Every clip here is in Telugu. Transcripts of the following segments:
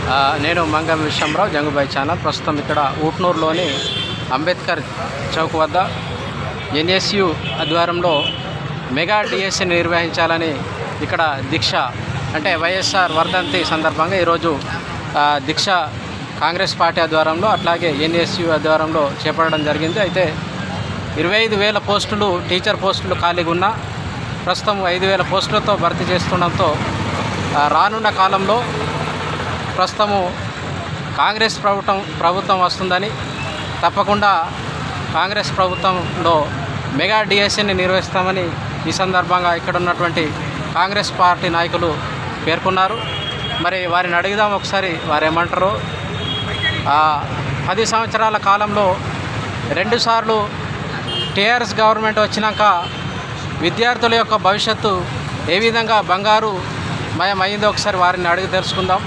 ఆ, నేను మంగం విశ్వంరావు జంగుబాయి ఛానల్ ప్రస్తుతం ఇక్కడ ఊట్నూరులోని అంబేద్కర్ చౌక్ వద్ద ఎన్ఎస్యు ఆధ్వర్యంలో మెగా డిఎస్సిని నిర్వహించాలని ఇక్కడ దీక్ష అంటే వైఎస్ఆర్ వర్ధంతి సందర్భంగా ఈరోజు ఆ, దీక్ష కాంగ్రెస్ పార్టీ ఆధ్వర్యంలో అట్లాగే ఎన్ఎస్యు ఆధ్వర్యంలో చేపట్టడం జరిగింది అయితే ఇరవై ఐదు వేల పోస్టులు టీచర్ పోస్టులు ఖాళీగా ఉన్న ప్రస్తుతం ఐదు వేల పోస్టులతో భర్తీ చేస్తుండడంతో ఆ, రానున్న కాలంలో ప్రస్తుతము కాంగ్రెస్ ప్రభుత్వం ప్రభుత్వం వస్తుందని తప్పకుండా కాంగ్రెస్ ప్రభుత్వంలో మెగా డిఎస్సిని నిర్వహిస్తామని ఈ సందర్భంగా ఇక్కడ ఉన్నటువంటి కాంగ్రెస్ పార్టీ నాయకులు పేర్కొన్నారు మరి వారిని అడుగుదాం ఒకసారి వారు ఏమంటారు ఆ, పది సంవత్సరాల కాలంలో రెండుసార్లు టీఆర్ఎస్ గవర్నమెంట్ వచ్చినాక విద్యార్థుల యొక్క భవిష్యత్తు ఏ విధంగా బంగారు మయం అయిందో ఒకసారి వారిని అడిగి తెలుసుకుందాం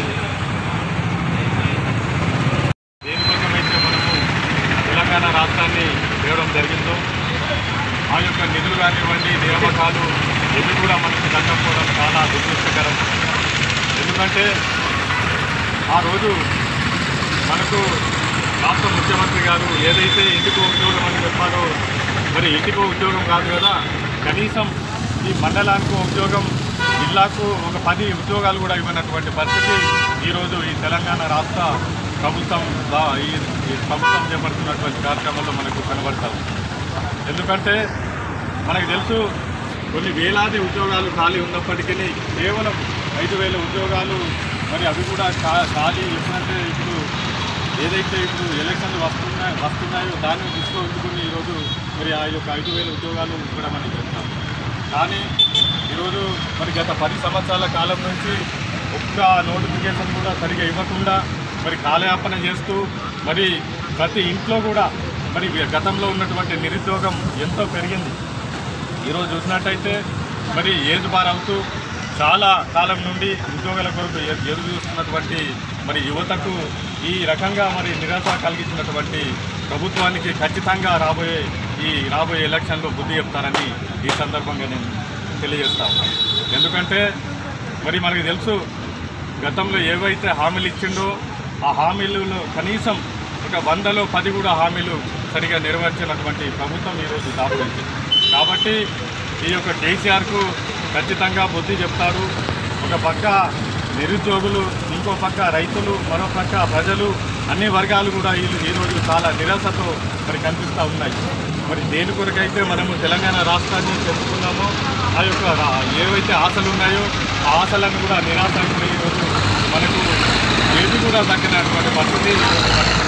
దేనికోసమైతే మనము తెలంగాణ రాష్ట్రాన్ని తేవడం జరిగిందో ఆ యొక్క నిధులు కానివ్వండి నియామకాలు ఇవి కూడా మనకు దక్కకపోవడం చాలా దురదృష్టకరం ఎందుకంటే ఆ రోజు మనకు రాష్ట్ర ముఖ్యమంత్రి గారు ఏదైతే ఇంటికో ఉద్యోగం అని చెప్పారో మరి ఇంటికో ఉద్యోగం కాదు కదా కనీసం ఈ మండలానికి ఒక ఉద్యోగం జిల్లాకు ఒక పది ఉద్యోగాలు కూడా ఇవ్వనటువంటి పరిస్థితి ఈరోజు ఈ తెలంగాణ రాష్ట్ర ప్రభుత్వం దా- ఈ ఈ ప్రభుత్వం చేపడుతున్నటువంటి కార్యక్రమంలో మనకు కనబడతాం ఎందుకంటే మనకు తెలుసు కొన్ని వేలాది ఉద్యోగాలు ఖాళీ ఉన్నప్పటికీ కేవలం ఐదు వేల ఉద్యోగాలు మరి అవి కూడా ఖా- ఖాళీ ఎప్పుడంటే ఇప్పుడు ఏదైతే ఇప్పుడు ఎలక్షన్లు వస్తున్నాయి వస్తున్నాయో దాన్ని దృష్టిలో ఉంచుకుని ఈరోజు మరి ఆ యొక్క ఐదు వేల ఉద్యోగాలు కూడా మనం చెప్తాం కానీ ఈరోజు మరి గత పది సంవత్సరాల కాలం నుంచి ఒక్క నోటిఫికేషన్ కూడా సరిగా ఇవ్వకుండా మరి కాలయాపన చేస్తూ మరి ప్రతి ఇంట్లో కూడా మరి గతంలో ఉన్నటువంటి నిరుద్యోగం ఎంతో పెరిగింది ఈరోజు చూసినట్టయితే మరి ఏజ్ బార్ అవుతూ చాలా కాలం నుండి ఉద్యోగాల కొరకు ఎ- ఎదురు చూస్తున్నటువంటి మరి యువతకు ఈ రకంగా మరి నిరాశ కలిగించినటువంటి ప్రభుత్వానికి ఖచ్చితంగా రాబోయే ఈ రాబోయే ఎలక్షన్లో బుద్ధి చెప్తారని ఈ సందర్భంగా నేను తెలియజేస్తాను ఎందుకంటే మరి మనకు తెలుసు గతంలో ఏవైతే హామీలు ఇచ్చిండో ఆ హామీలలో కనీసం ఒక వందలో పది కూడా హామీలు సరిగా నెరవేర్చినటువంటి ప్రభుత్వం ఈరోజు దాపురించింది కాబట్టి ఈ యొక్క కేసీఆర్కు ఖచ్చితంగా బుద్ధి చెప్తారు ఒక పక్క నిరుద్యోగులు ఇంకో పక్క రైతులు మరో పక్క ప్రజలు అన్ని వర్గాలు కూడా ఈ ఈరోజు చాలా నిరాశతో మరి కనిపిస్తూ ఉన్నాయి మరి దేని కొరకైతే మనము తెలంగాణ రాష్ట్రాన్ని చెప్పుకున్నామో ఆ యొక్క రా- ఏవైతే ఆశలు ఉన్నాయో ఆ ఆశలను కూడా నిరాశ కూడా ఈరోజు మనకు ఏది కూడా దక్కినటువంటి పరిస్థితి ఈరోజు మనకు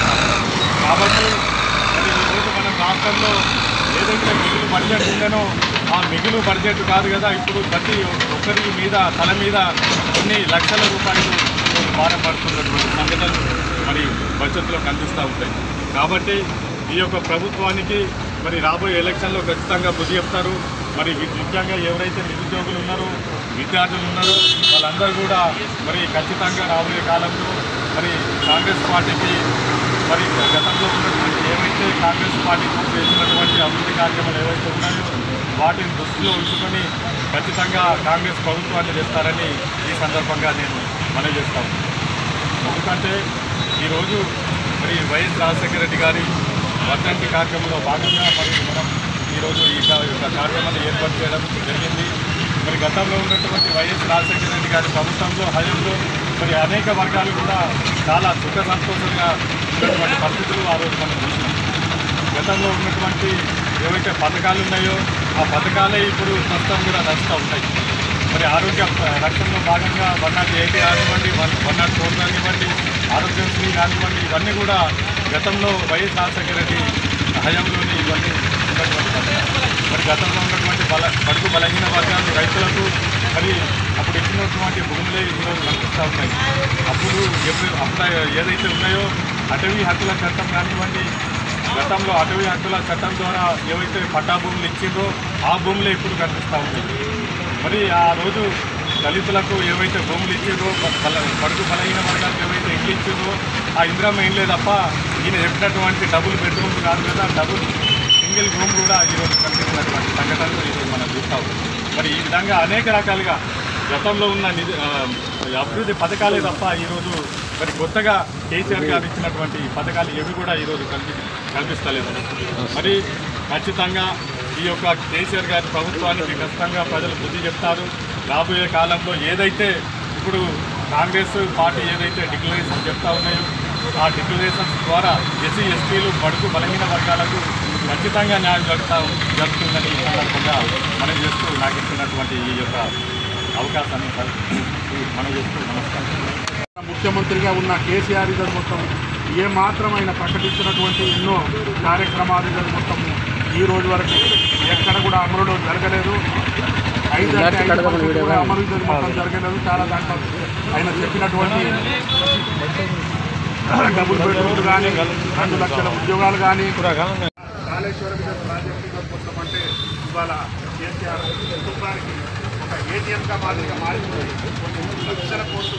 కాబట్టి మరి ఈరోజు మన రాష్ట్రంలో ఏదైతే మిగులు బడ్జెట్ ఉందనో ఆ మిగులు బడ్జెట్ కాదు కదా ఇప్పుడు ప్రతి ఒక్కరి మీద తల మీద కొన్ని లక్షల రూపాయలు భారం పడుతున్నటువంటి సంఘటనలు మరి బడ్జెట్లో కనిపిస్తూ ఉంటాయి కాబట్టి ఈ యొక్క ప్రభుత్వానికి మరి రాబోయే ఎలక్షన్లో ఖచ్చితంగా బుద్ధి చెప్తారు మరి వి- ముఖ్యంగా ఎవరైతే నిరుద్యోగులు ఉన్నారో విద్యార్థులు ఉన్నారో వాళ్ళందరూ కూడా మరి ఖచ్చితంగా రాబోయే కాలంలో మరి కాంగ్రెస్ పార్టీకి మరి గతంలో ఉన్నటువంటి ఏవైతే కాంగ్రెస్ పార్టీ చేసినటువంటి అభివృద్ధి కార్యక్రమాలు ఏవైతే ఉన్నాయో వాటిని దృష్టిలో ఉంచుకొని ఖచ్చితంగా కాంగ్రెస్ ప్రభుత్వాన్ని చేస్తారని ఈ సందర్భంగా నేను మనవి చేస్తాను ఎందుకంటే ఈరోజు మరి వైఎస్ రాజశేఖర రెడ్డి గారి వర్ధంతి కార్యక్రమంలో భాగంగా మరి మనం ఈరోజు ఈ కా- యొక్క కార్యక్రమాన్ని ఏర్పాటు చేయడం జరిగింది మరి గతంలో ఉన్నటువంటి వైఎస్ రాజశేఖర రెడ్డి గారి ప్రభుత్వంలో హయంలో మరి అనేక వర్గాలు కూడా చాలా సుఖ సంతోషంగా ఉన్నటువంటి పరిస్థితులు ఆ రోజు మనం చూసినాం గతంలో ఉన్నటువంటి ఏవైతే పథకాలు ఉన్నాయో ఆ పథకాలే ఇప్పుడు ప్రస్తుతం కూడా నడుస్తూ ఉంటాయి మరి ఆరోగ్య రక్షణలో భాగంగా వన్ నాట్ ఎయిటీ కానివ్వండి వన్ వన్ నాట్ ఫోర్ కానివ్వండి ఆరోగ్యశ్రీ కానివ్వండి ఇవన్నీ కూడా గతంలో వైఎస్ రాజశేఖర రెడ్డి హయాంలోని ఇవన్నీ ఉన్నటువంటి పథకాలు మరి గతంలో ఉన్నటువంటి బల బడుగు బలహీన వర్గాలు రైతులకు మరి అప్పుడు ఇచ్చినటువంటి భూములే ఈరోజు కనిపిస్తూ ఉన్నాయి అప్పుడు ఎప్పుడు అప్పుడు ఏదైతే ఉన్నాయో అటవీ హక్కుల చట్టం కానివ్వండి గతంలో అటవీ హక్కుల చట్టం ద్వారా ఏవైతే పట్టా భూములు ఇచ్చిందో ఆ భూములే ఇప్పుడు కనిపిస్తూ ఉంది మరి ఆ రోజు దళితులకు ఏవైతే భూములు ఇచ్చిందో బల పడుగు బలహీన వర్గాలకు ఏవైతే ఇల్లు ఇచ్చిందో ఆ ఇందిరామ ఇల్లే తప్ప ఈయన చెప్పినటువంటి డబుల్ బెడ్రూమ్లు కాదు కదా డబుల్ సింగిల్ రూమ్ కూడా ఈరోజు కనిపిస్తున్నటువంటి సంఘటనలు ఈరోజు మనం చూస్తాం మరి ఈ విధంగా అనేక రకాలుగా గతంలో ఉన్న నిధి ఆ, అభివృద్ధి పథకాలే తప్ప ఈరోజు మరి కొత్తగా కేసీఆర్ గారు ఇచ్చినటువంటి పథకాలు ఏవి కూడా ఈరోజు కల్పి కల్పిస్తలేదు మరి ఖచ్చితంగా ఈ యొక్క కేసీఆర్ గారి ప్రభుత్వానికి ఖచ్చితంగా ప్రజలు బుద్ధి చెప్తారు రాబోయే కాలంలో ఏదైతే ఇప్పుడు కాంగ్రెస్ పార్టీ ఏదైతే డిక్లరేషన్ చెప్తా ఉన్నాయో ఆ డిక్లరేషన్స్ ద్వారా ఎస్సీ ఎస్టీలు బడుగు బలహీన వర్గాలకు ఖచ్చితంగా న్యాయం జరుగుతా జరుగుతుందని ఈ సందర్భంగా మనం చేస్తూ నాకు ఇచ్చినటువంటి ఈ యొక్క అవకాశాన్ని మనం చేస్తూ నమస్కారం ముఖ్యమంత్రిగా ఉన్న కేసీఆర్ ఇద్దరు మొత్తం ఏ మాత్రం ఆయన ప్రకటించినటువంటి ఎన్నో కార్యక్రమాలు ఇద్దరు మొత్తం ఈ రోజు వరకు ఎక్కడ కూడా అమలులో జరగలేదు ఐదు అంటే ఐదు పర్సెంట్ కూడా అమలు ఇద్దరు మొత్తం జరగలేదు చాలా దాంట్లో ఆయన చెప్పినటువంటి డబుల్ బెడ్రూమ్లు కానీ రెండు లక్షల ఉద్యోగాలు కానీ కాళేశ్వరం మీద ప్రాజెక్టు ఇద్దరు మొత్తం అంటే ఇవాళ కేసీఆర్ కుటుంబానికి ఒక ఏటీఎంగా మాదిరిగా మారిపోయి కొన్ని లక్షల కోట్లు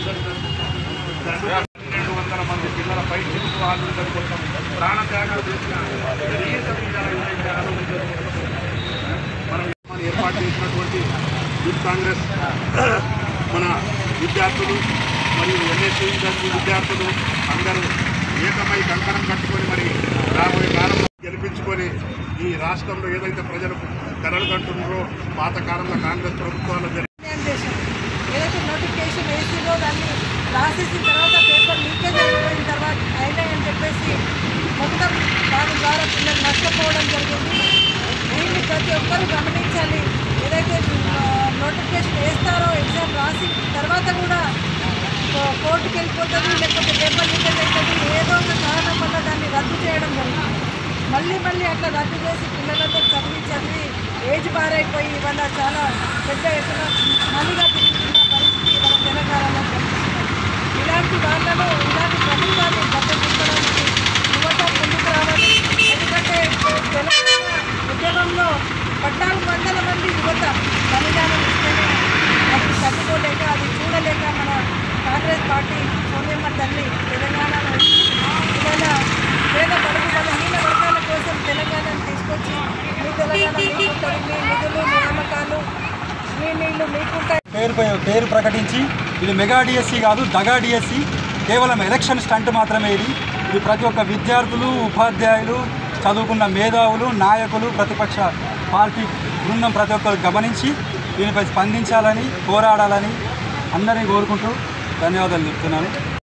రెండు వందల మంది పిల్లల పై చిరుకు వాళ్ళు మొత్తం ప్రాణత్యాగాలు చేసిన కనీస విధానం ఏదైతే ఆలోచించారో మనం మనం ఏర్పాటు చేసినటువంటి యూత్ కాంగ్రెస్ మన విద్యార్థులు మరియు ఎన్ఎస్సీ విద్యార్థులు అందరూ ఏకమై కంకణం కట్టుకొని మరి రాబోయే కాలంలో గెలిపించుకొని ఈ రాష్ట్రంలో ఏదైతే ప్రజలకు కలలు కంటున్నారో పాతకాలంలో కాంగ్రెస్ ప్రభుత్వాలు జరిగిన నిర్ణయం చేశాం ఏదైతే నోటిఫికేషన్ వేసిందో దాన్ని రాసేసిన తర్వాత పేపర్ లీకేజ్ అయిపోయిన తర్వాత అయినాయని చెప్పేసి మొత్తం దాని ద్వారా పిల్లలు నష్టపోవడం జరిగింది దీన్ని ప్రతి ఒక్కరూ గమనించాలి ఏదైతే నోటిఫికేషన్ వేస్తారో ఎగ్జామ్ రాసి తర్వాత కూడా కో- కోర్టుకి వెళ్ళిపోతుంది లేకపోతే పేపర్ లీకేజ్ అవుతుంది ఏదో ఒక కారణం వల్ల దాన్ని రద్దు చేయడం జరిగింది మళ్ళీ మళ్ళీ అట్లా రద్దు చేసి పిల్లలతో చదివి చదివి ఏజ్ బారైపోయి ఇవాళ చాలా పెద్ద ఎత్తున మళ్ళీగా తిరుగుతున్న పరిస్థితి మన తెలంగాణలో కనిపిస్తుంది ఇలాంటి వాళ్ళను ఇలాంటి ప్రభుత్వాన్ని దత్తగించడానికి యువత ముందుకు రావాలి ఎందుకంటే తెలంగాణ ఉద్యమంలో పద్నాలుగు వందల మంది యువత బలిదానం ఇస్తేనే అది తట్టుకోలేక అది చూడలేక మన కాంగ్రెస్ పార్టీ సోనియమ్మ తల్లి తెలంగాణలో ఇవాళ పేద బడుగు బలహీన వర్గాల కోసం తెలంగాణను తీసుకొచ్చి మీ తెలంగాణ మీకుంటుంది మీ నిధులు నియామకాలు మీ నీళ్లు మీకుంటాయి పేరు పేరు ప్రకటించి ఇది మెగా డిఎస్సి కాదు దగా డిఎస్సి కేవలం ఎలక్షన్ స్టంట్ మాత్రమే ఇది ఇది ప్రతి ఒక్క విద్యార్థులు ఉపాధ్యాయులు చదువుకున్న మేధావులు నాయకులు ప్రతిపక్ష పార్టీ బృందం ప్రతి ఒక్కరు గమనించి దీనిపై స్పందించాలని పోరాడాలని అందరినీ కోరుకుంటూ ధన్యవాదాలు చెప్తున్నాను